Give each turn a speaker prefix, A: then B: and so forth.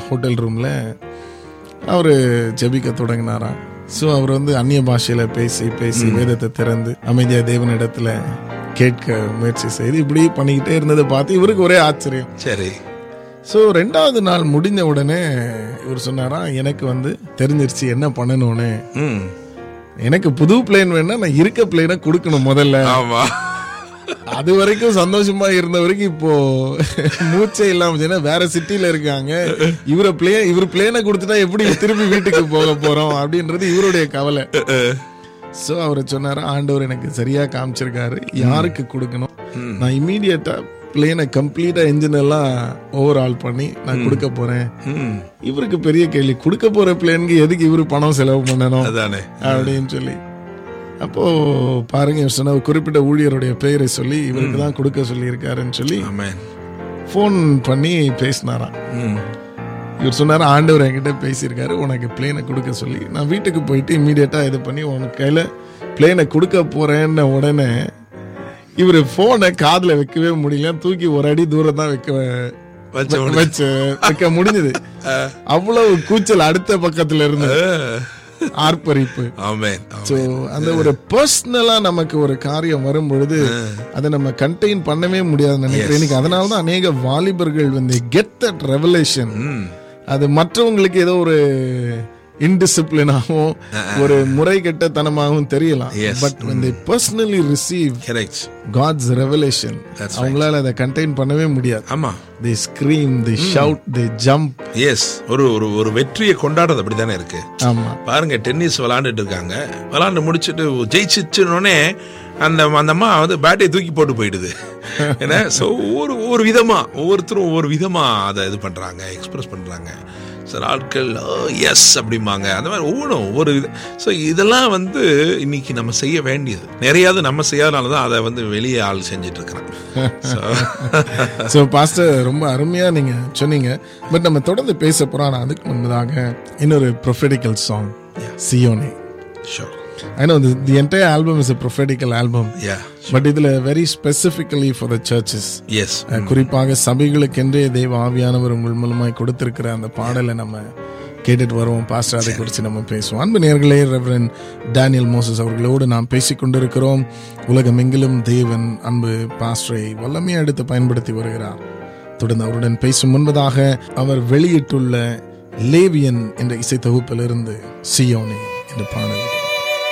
A: Hotel ரூமில் அவர் ஜெபிக்க தொடங்கினாராம் so அவர் வந்து அந்நிய பாஷையில் பேசி பேசி வேதத்தை திறந்து அமைதியாக தேவனிடத்துல கேட்க முயற்சி செய்து இப்படி பண்ணிக்கிட்டே இருந்ததை பார்த்து இவருக்கு ஒரே ஆச்சரியம்
B: சரி
A: ஸோ ரெண்டாவது நாள் முடிஞ்ச உடனே இவர் சொன்னாராம் எனக்கு வந்து தெரிஞ்சிருச்சு என்ன பண்ணணும்னு
B: ம்
A: எனக்கு புது பிளேன் வேணா நான் இருக்க பிளேனை கொடுக்கணும் முதல்ல
B: ஆமா
A: அது வரைக்கும் சந்தோஷமா இருந்த வரைக்கும் இப்போ மூச்சே இல்லாம போச்சுன்னா வேற சிட்டில இருக்காங்க இவர பிளே இவர் பிளேனை கொடுத்துட்டா எப்படி திருப்பி வீட்டுக்கு போக போறோம் அப்படின்றது இவருடைய கவலை சோ அவர் சொன்னாரு ஆண்டவர் எனக்கு சரியா காமிச்சிருக்காரு யாருக்கு கொடுக்கணும் நான் இம்மீடியட்டா பிளேனை கம்ப்ளீட்டா என்ஜின் எல்லாம் ஓவர் ஆல் பண்ணி நான் கொடுக்க போறேன்
B: ம்
A: இவருக்கு பெரிய கேள்வி கொடுக்க போற பிளேனுக்கு எதுக்கு இவரு பணம் செலவு பண்ணணும்
B: அதானே
A: அப்படின்னு சொல்லி அப்போ பாருங்க இவர் சொன்ன ஒரு குறிப்பிட்ட ஊழியருடைய பெயரை சொல்லி இவருக்கு தான் கொடுக்க சொல்லி இருக்காருன்னு சொல்லி
B: ஆமென்
A: ஃபோன் பண்ணி பேசினாராம்
B: ம்
A: இவர் சொன்னார் ஆண்டவர் என்கிட்ட பேசியிருக்காரு உனக்கு பிளேனை கொடுக்க சொல்லி நான் வீட்டுக்கு போயிட்டு இம்மீடியட்டா இது பண்ணி உனக்கு கையில பிளேனை கொடுக்க போறேன்ன உடனே இவர் போனை காதுல வைக்கவே முடியல தூக்கி ஒரு அடி தூரம் தான் வைக்க
B: வச்ச
A: வச்சு வைக்க முடிஞ்சது அவ்வளவு கூச்சல் அடுத்த பக்கத்துல இருந்து ஆர்ப்பரிப்பு
B: ஆமென்
A: ஸோ அந்த ஒரு பர்சனலா நமக்கு ஒரு காரியம் வரும் பொழுது அதை நம்ம கண்டெயின் பண்ணவே முடியாதுன்னு நினைக்கிறேன் இன்னைக்கு அதனால தான் அநேக வாலிபர்கள் வந்து கெட் தட் ரெவலேஷன்
B: ம்
A: அது மற்றவங்களுக்கு ஏதோ ஒரு இன்டிசிப்ளினாகவும் ஒரு முறை கெட்டத்தனமாகவும் தெரியலாம்
B: Yes.
A: But when they personally receive
B: correct
A: God's revelation
B: That's
A: அவங்களால அதை கண்டெயின் பண்ணவே முடியாது
B: ஆமா
A: they scream they shout they jump
B: yes ஒரு ஒரு ஒரு வெற்றியை கொண்டாடுறது அப்படிதானே இருக்கு
A: ஆமா
B: பாருங்க டென்னிஸ் விளாண்டுட்டு இருக்காங்க விளாண்டு முடிச்சுட்டு ஜெயிச்சிச்சுனோடனே அந்த அந்த அம்மா வந்து பேட்டை தூக்கி போட்டு போயிடுது ஏன்னா ஸோ ஒவ்வொரு ஒவ்வொரு விதமா ஒவ்வொருத்தரும் ஒவ்வொரு விதமா அதை இது பண்றாங்க எக்ஸ்பிரஸ் பண்றாங்க சில ஆட்கள் எஸ் அப்படிம்பாங்க அந்த மாதிரி ஒவ்வொன்றும் ஒவ்வொரு வித ஸோ இதெல்லாம் வந்து இன்னைக்கு நம்ம செய்ய வேண்டியது நிறையாவது நம்ம செய்யாதனால தான் அதை வந்து வெளியே ஆள் செஞ்சுட்டு இருக்கிறான் ஸோ
A: ஸோ பாஸ்டர் ரொம்ப அருமையா நீங்க சொன்னீங்க பட் நம்ம தொடர்ந்து பேச போறோம் ஆனா அதுக்கு முன்பதாக இன்னொரு ப்ரொஃபெட்டிக்கல் சாங் சியோனே
B: ஷோர்
A: I know the entire album is a prophetical album
B: yeah
A: but இதுல very specifically for the churches
B: yes
A: குறிப்பாக சபைகளுக்கென்றே தேவ ஆவியானவர் உங்கள் மூலமாய் கொடுத்திருக்கிற அந்த பாடலை நம்ம கேட்டுட்டு வருவோம் பாஸ்டர் அதை குறித்து நம்ம பேசுவோம் அன்பு நேர்களே ரெவரன் டேனியல் மோசஸ் அவர்களோடு நாம் பேசிக் கொண்டிருக்கிறோம் உலகமெங்கிலும் தேவன் அன்பு பாஸ்டரை வல்லமையை எடுத்து பயன்படுத்தி வருகிறார் தொடர்ந்து அவருடன் பேசும் முன்பதாக அவர் வெளியிட்டுள்ள லேவியன் என்ற இசை தொகுப்பிலிருந்து சியோனே என்ற பாடல்